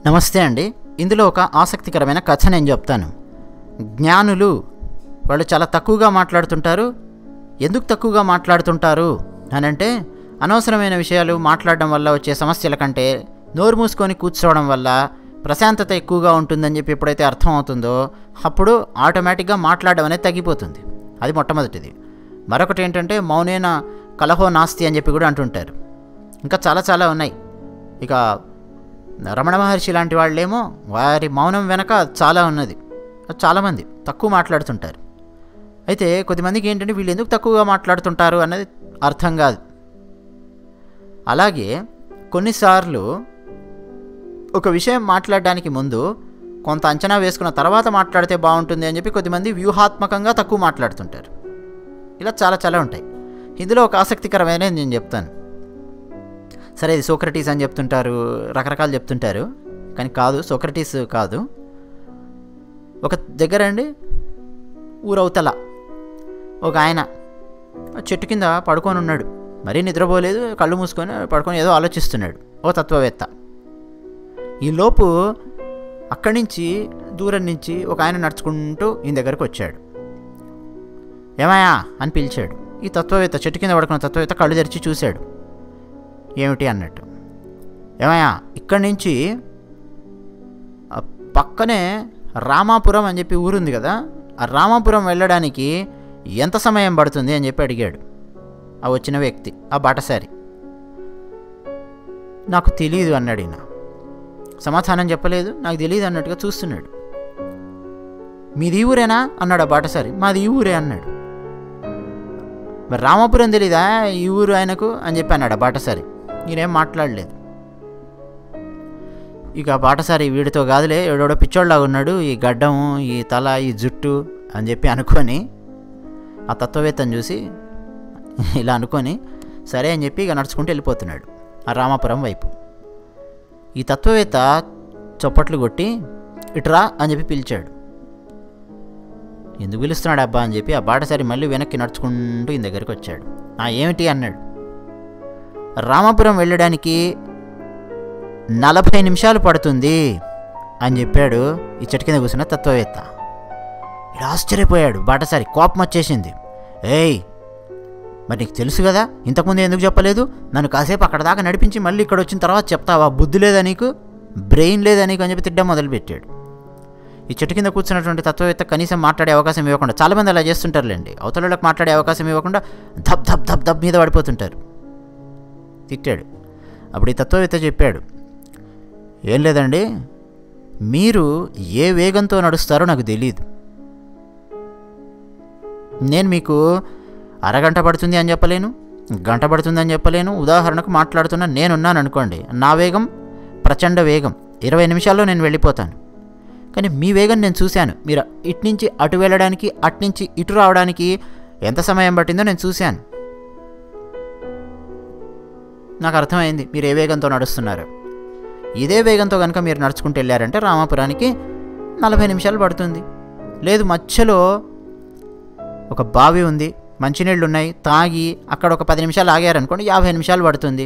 నమస్తే అండి ఇందులో ఒక ఆసక్తికరమైన కథ నేను చెప్తాను జ్ఞానులు వాళ్ళు చాలా తక్కువగా మాట్లాడుతుంటారు ఎందుకు తక్కువగా మాట్లాడుతుంటారు అని అంటే అనవసరమైన విషయాలు మాట్లాడడం వల్ల వచ్చే సమస్యల కంటే నోరు మూసుకొని కూర్చోవడం వల్ల ప్రశాంతత ఎక్కువగా ఉంటుందని చెప్పి ఎప్పుడైతే అర్థం అవుతుందో అప్పుడు ఆటోమేటిక్గా మాట్లాడడం అనేది తగ్గిపోతుంది అది మొట్టమొదటిది మరొకటి ఏంటంటే మౌనేన కలహో నాస్తి అని చెప్పి కూడా అంటుంటారు ఇంకా చాలా చాలా ఉన్నాయి ఇక రమణ మహర్షి లాంటి వాళ్ళేమో వారి మౌనం వెనక చాలా ఉన్నది చాలామంది తక్కువ మాట్లాడుతుంటారు అయితే కొద్దిమందికి ఏంటంటే వీళ్ళు ఎందుకు తక్కువగా మాట్లాడుతుంటారు అన్నది అర్థం కాదు అలాగే కొన్నిసార్లు ఒక విషయం మాట్లాడడానికి ముందు కొంత అంచనా వేసుకున్న తర్వాత మాట్లాడితే బాగుంటుంది అని చెప్పి కొద్దిమంది వ్యూహాత్మకంగా తక్కువ మాట్లాడుతుంటారు ఇలా చాలా చాలా ఉంటాయి ఇందులో ఒక ఆసక్తికరమైన నేను చెప్తాను సరే ఇది సోక్రటీస్ అని చెప్తుంటారు రకరకాలు చెప్తుంటారు కానీ కాదు సోక్రటీస్ కాదు ఒక దగ్గర అండి ఊరవతల ఒక ఆయన చెట్టు కింద పడుకొని ఉన్నాడు మరీ నిద్రపోలేదు కళ్ళు మూసుకొని పడుకొని ఏదో ఆలోచిస్తున్నాడు ఓ తత్వవేత్త ఈ లోపు అక్కడి నుంచి దూరం నుంచి ఒక ఆయన నడుచుకుంటూ ఈయన దగ్గరకు వచ్చాడు ఏమయ్యా అని పిలిచాడు ఈ తత్వవేత్త చెట్టు కింద పడుకున్న తత్వవేత్త కళ్ళు తెరిచి చూశాడు ఏమిటి అన్నట్టు ఏమయ్యా ఇక్కడి నుంచి ఆ పక్కనే రామాపురం అని చెప్పి ఊరుంది కదా ఆ రామాపురం వెళ్ళడానికి ఎంత సమయం పడుతుంది అని చెప్పి అడిగాడు ఆ వచ్చిన వ్యక్తి ఆ బాటసారి నాకు తెలియదు అన్నాడు ఈయన సమాధానం చెప్పలేదు నాకు తెలియదు అన్నట్టుగా చూస్తున్నాడు మీది ఈ ఊరేనా అన్నాడు ఆ బాటసారి మాది ఈ ఊరే అన్నాడు మరి రామాపురం తెలీదా ఈ ఊరు ఆయనకు అని చెప్పి అన్నాడు ఆ బాటసారి ఈయనేం మాట్లాడలేదు ఇక ఆ బాటసారి వీడితో కాదులే ఎవడో పిచ్చోళ్ళలాగా ఉన్నాడు ఈ గడ్డం ఈ తల ఈ జుట్టు అని చెప్పి అనుకొని ఆ తత్వవేత్తను చూసి ఇలా అనుకొని సరే అని చెప్పి ఇక నడుచుకుంటూ వెళ్ళిపోతున్నాడు ఆ రామాపురం వైపు ఈ తత్వవేత్త చప్పట్లు కొట్టి ఇట్రా అని చెప్పి పిలిచాడు ఎందుకు పిలుస్తున్నాడు అబ్బా అని చెప్పి ఆ బాటసారి మళ్ళీ వెనక్కి నడుచుకుంటూ ఈయన దగ్గరికి వచ్చాడు ఆ ఏమిటి అన్నాడు రామాపురం వెళ్ళడానికి నలభై నిమిషాలు పడుతుంది అని చెప్పాడు ఈ చెట్టు కింద కూర్చున్న తత్వవేత్త ఇడు ఆశ్చర్యపోయాడు బాటసారి కోపం వచ్చేసింది ఏయ్ మరి నీకు తెలుసు కదా ఇంతకుముందు ఎందుకు చెప్పలేదు నన్ను కాసేపు అక్కడ దాకా నడిపించి మళ్ళీ ఇక్కడ వచ్చిన తర్వాత చెప్తావా బుద్ధి లేదా నీకు బ్రెయిన్ లేదా నీకు అని చెప్పి తిడ్డం మొదలుపెట్టాడు ఈ చెట్టు కింద కూర్చున్నటువంటి తత్వవేత్త కనీసం మాట్లాడే అవకాశం ఇవ్వకుండా చాలామంది అలా చేస్తుంటారులేండి అవతలకు మాట్లాడే అవకాశం ఇవ్వకుండా ధప్ ధప్ ధప్ ధప్ మీద పడిపోతుంటారు తిట్టాడు అప్పుడు ఈ తత్వవేత్త చెప్పాడు ఏం లేదండి మీరు ఏ వేగంతో నడుస్తారో నాకు తెలియదు నేను మీకు అరగంట పడుతుంది అని చెప్పలేను గంట పడుతుంది అని చెప్పలేను ఉదాహరణకు మాట్లాడుతున్న నేనున్నాను అనుకోండి నా వేగం ప్రచండ వేగం ఇరవై నిమిషాల్లో నేను వెళ్ళిపోతాను కానీ మీ వేగం నేను చూశాను మీరు ఇటు నుంచి అటు వెళ్ళడానికి అటు నుంచి ఇటు రావడానికి ఎంత సమయం పట్టిందో నేను చూశాను నాకు అర్థమైంది మీరు ఏ వేగంతో నడుస్తున్నారు ఇదే వేగంతో కనుక మీరు నడుచుకుంటూ వెళ్ళారంటే రామాపురానికి నలభై నిమిషాలు పడుతుంది లేదు మధ్యలో ఒక బావి ఉంది మంచినీళ్ళు ఉన్నాయి తాగి అక్కడ ఒక పది నిమిషాలు ఆగారనుకోండి యాభై నిమిషాలు పడుతుంది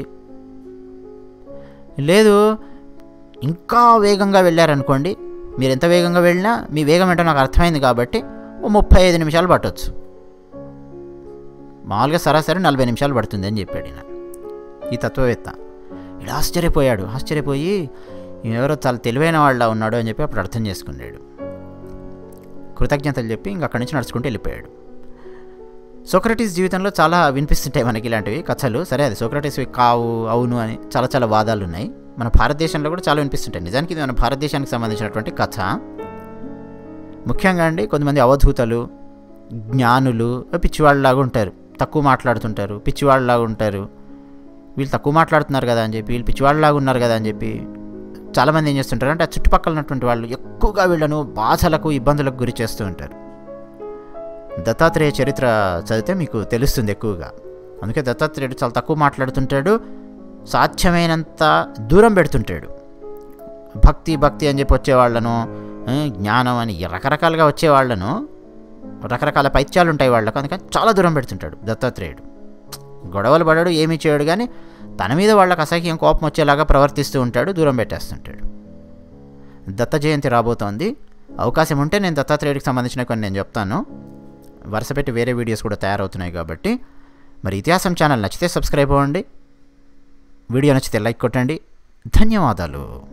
లేదు ఇంకా వేగంగా వెళ్ళారనుకోండి మీరు ఎంత వేగంగా వెళ్ళినా మీ వేగం ఏంటో నాకు అర్థమైంది కాబట్టి ఓ ముప్పై ఐదు నిమిషాలు పట్టవచ్చు మామూలుగా సరాసరి నలభై నిమిషాలు పడుతుంది అని చెప్పాడు ఈయన ఈ తత్వవేత్త ఇలా ఆశ్చర్యపోయాడు ఆశ్చర్యపోయి ఈయన ఎవరో చాలా తెలివైన వాళ్ళ ఉన్నాడు అని చెప్పి అప్పుడు అర్థం చేసుకున్నాడు కృతజ్ఞతలు చెప్పి ఇంక అక్కడి నుంచి నడుచుకుంటూ వెళ్ళిపోయాడు సోక్రటీస్ జీవితంలో చాలా వినిపిస్తుంటాయి మనకి ఇలాంటివి కథలు సరే అది సోక్రటీస్వి కావు అవును అని చాలా చాలా వాదాలు ఉన్నాయి మన భారతదేశంలో కూడా చాలా వినిపిస్తుంటాయి నిజానికి ఇది మన భారతదేశానికి సంబంధించినటువంటి కథ ముఖ్యంగా అండి కొంతమంది అవధూతలు జ్ఞానులు పిచ్చివాళ్ళలాగా ఉంటారు తక్కువ మాట్లాడుతుంటారు పిచ్చివాళ్ళలాగా ఉంటారు వీళ్ళు తక్కువ మాట్లాడుతున్నారు కదా అని చెప్పి వీళ్ళు పిచ్చివాళ్ళలాగా ఉన్నారు కదా అని చెప్పి చాలామంది ఏం చేస్తుంటారు అంటే ఆ చుట్టుపక్కల ఉన్నటువంటి వాళ్ళు ఎక్కువగా వీళ్ళను బాధలకు ఇబ్బందులకు గురి చేస్తూ ఉంటారు దత్తాత్రేయ చరిత్ర చదివితే మీకు తెలుస్తుంది ఎక్కువగా అందుకే దత్తాత్రేయుడు చాలా తక్కువ మాట్లాడుతుంటాడు సాధ్యమైనంత దూరం పెడుతుంటాడు భక్తి భక్తి అని చెప్పి వచ్చేవాళ్ళను ఆ, జ్ఞానం అని రకరకాలుగా వచ్చేవాళ్ళను రకరకాల పైత్యాలు ఉంటాయి వాళ్ళకు అందుకని చాలా దూరం పెడుతుంటాడు దత్తాత్రేయుడు గొడవలు పడాడు ఏమీ చేయడు కానీ తన మీద వాళ్ళకి అసహ్యం కోపం వచ్చేలాగా ప్రవర్తిస్తూ ఉంటాడు దూరం పెట్టేస్తుంటాడు దత్త జయంతి రాబోతోంది అవకాశం ఉంటే నేను దత్తాత్రేయుడికి సంబంధించిన కొన్ని నేను చెప్తాను వరుస పెట్టి వేరే వీడియోస్ కూడా తయారవుతున్నాయి కాబట్టి మరి ఇతిహాసం ఛానల్ నచ్చితే సబ్స్క్రైబ్ అవ్వండి వీడియో నచ్చితే లైక్ కొట్టండి ధన్యవాదాలు